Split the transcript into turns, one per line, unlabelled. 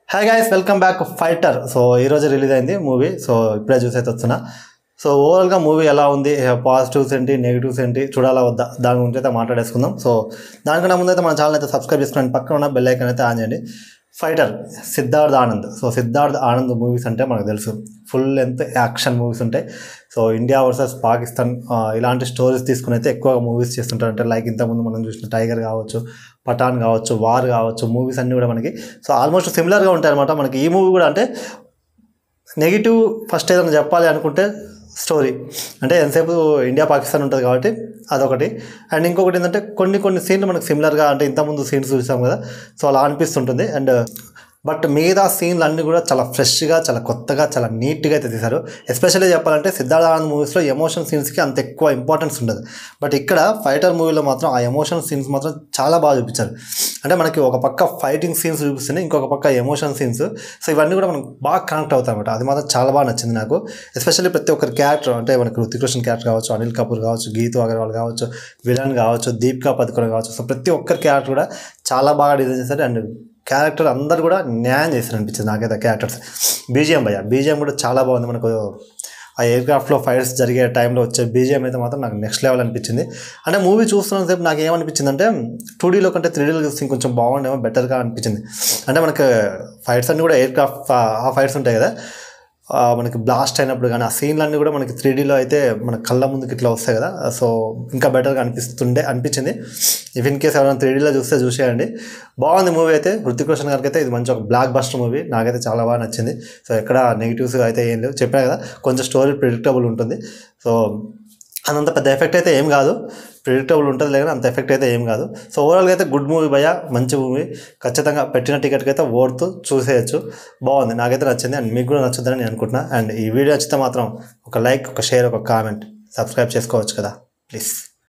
hi guys welcome back fighter so ఈరోజు release అయింది movie so ఇప్పుడే చూసి అయితే వస్తున్నా సో ఓవరాల్గా మూవీ ఎలా ఉంది పాజిటివ్స్ ఏంటి నెగిటివ్స్ ఏంటి చూడాలా వద్దా దాని గురించి అయితే మాట్లాడేసుకుందాం సో దానికన్నా ముందు అయితే మన ఛానల్ అయితే సబ్స్క్రైబ్ చేసుకుని పక్కన ఉన్న బెల్ ఐకాన్ అయితే ఆన్ చేయండి fighter Siddharth Anand so Siddharth Anand movies అంటే మనకు తెలుసు ఫుల్ లెంత్ యాక్షన్ మూవీస్ ఉంటాయి సో ఇండియా వర్సెస్ పాకిస్తాన్ ఆ, ఇలాంటి స్టోరీస్ తీసుకుని అయితే ఎక్కువగా మూవీస్ చేస్తుంటారు అంటే లైక్ ఇంతకుముందు మనం చూసిన టైగర్ కావచ్చు పఠాన్ కావచ్చు వార్ కావచ్చు మూవీస్ అన్నీ కూడా మనకి సో ఆల్మోస్ట్ సిమిలర్గా ఉంటాయి అనమాట మనకి ఈ మూవీ కూడా అంటే నెగిటివ్ ఫస్ట్ ఏదైనా చెప్పాలి అనుకుంటే స్టోరీ అంటే ఎంతసేపు ఇండియా పాకిస్తాన్ ఉంటుంది కాబట్టి అదొకటి అండ్ ఇంకొకటి ఏంటంటే కొన్ని కొన్ని సీన్లు మనకు సిమిలర్గా అంటే ఇంతకుముందు సీన్స్ చూసాం కదా సో అలా అనిపిస్తుంటుంది అండ్ బట్ మిగతా సీన్లు అన్నీ కూడా చాలా ఫ్రెష్గా చాలా కొత్తగా చాలా నీట్గా అయితే తీశారు ఎస్పెషల్లీ చెప్పాలంటే సిద్ధార్థ ఆనంద్ మూవీస్లో ఎమోషన్ సీన్స్కి అంత ఎక్కువ ఇంపార్టెన్స్ ఉండదు బట్ ఇక్కడ ఫైటర్ మూవీలో మాత్రం ఆ ఎమోషన్ సీన్స్ మాత్రం చాలా బాగా చూపించారు అంటే మనకి ఒక పక్క ఫైటింగ్ సీన్స్ చూపిస్తున్నాయి ఇంకొక పక్క ఎమోషన్ సీన్స్ సో ఇవన్నీ కూడా మనకు బాగా కనెక్ట్ అవుతాయి అనమాట అది మాత్రం చాలా బాగా నచ్చింది నాకు ఎస్పెషల్లీ ప్రతి ఒక్కరి క్యారెక్టర్ అంటే మనకి రుతిక్ రోషన్ క్యారెక్టర్ కావచ్చు అనిల్ కపూర్ కావచ్చు గీతు అగర్వాల్ కావచ్చు విలన్ కావచ్చు దీపికా పదుకొన కావచ్చు సో ప్రతి ఒక్కరి క్యారెక్టర్ కూడా చాలా బాగా డిజైన్ చేశారు అండ్ క్యారెక్టర్ అందరు కూడా న్యాయం చేశారు అనిపించింది నాకైతే క్యారెక్టర్స్ బీజిఎం భయ్య బీజిఎం కూడా చాలా బాగుంది మనకు ఆ ఎయిర్క్రాఫ్ట్లో ఫైట్స్ జరిగే టైంలో వచ్చే బీజిఎం అయితే మాత్రం నాకు నెక్స్ట్ లెవెల్ అనిపించింది అంటే మూవీ చూస్తున్న సేపు నాకు ఏమనిపించింది అంటే టూ డీలో కంటే త్రీ డీలో చూస్తే కొంచెం బాగుండేమో బెటర్గా అనిపించింది అంటే మనకు ఫైట్స్ అన్నీ కూడా ఎయిర్క్రాఫ్ట్ ఆ ఫైట్స్ ఉంటాయి కదా ఆ మనకి బ్లాస్ట్ అయినప్పుడు కానీ ఆ సీన్లన్నీ కూడా మనకి త్రీ డీలో అయితే మన కళ్ళ ముందుకి ఇట్లా వస్తాయి కదా సో ఇంకా బెటర్గా అనిపిస్తుండే అనిపించింది ఇఫ్ ఇన్ కేస్ ఎవరైనా త్రీ డీలో చూస్తే చూసేయండి బాగుంది మూవీ అయితే హృతిక్ రోషన్ గారికి అయితే ఇది మంచి ఒక బ్లాక్ బస్టర్ మూవీ నాకైతే చాలా బాగా నచ్చింది సో ఎక్కడ నెగిటివ్స్ అయితే ఏం లేవు చెప్పాను కదా కొంచెం స్టోరీ ప్రిడిక్టబుల్ ఉంటుంది సో అదంత పెద్ద ఎఫెక్ట్ అయితే ఏం కాదు ప్రిడిక్టబుల్ ఉంటుంది లేదని అంత ఎఫెక్ట్ అయితే ఏం కాదు సో ఓవరాల్గా అయితే గుడ్ మూవీ భయ మంచి మూవీ ఖచ్చితంగా పెట్టిన టికెట్కి అయితే ఓడుతూ చూసేయచ్చు బాగుంది నాకైతే నచ్చింది అండ్ మీకు కూడా నచ్చుద్దని నేను అనుకుంటున్నా అండ్ ఈ వీడియో నచ్చితే మాత్రం ఒక లైక్ ఒక షేర్ ఒక కామెంట్ సబ్స్క్రైబ్ చేసుకోవచ్చు కదా ప్లీజ్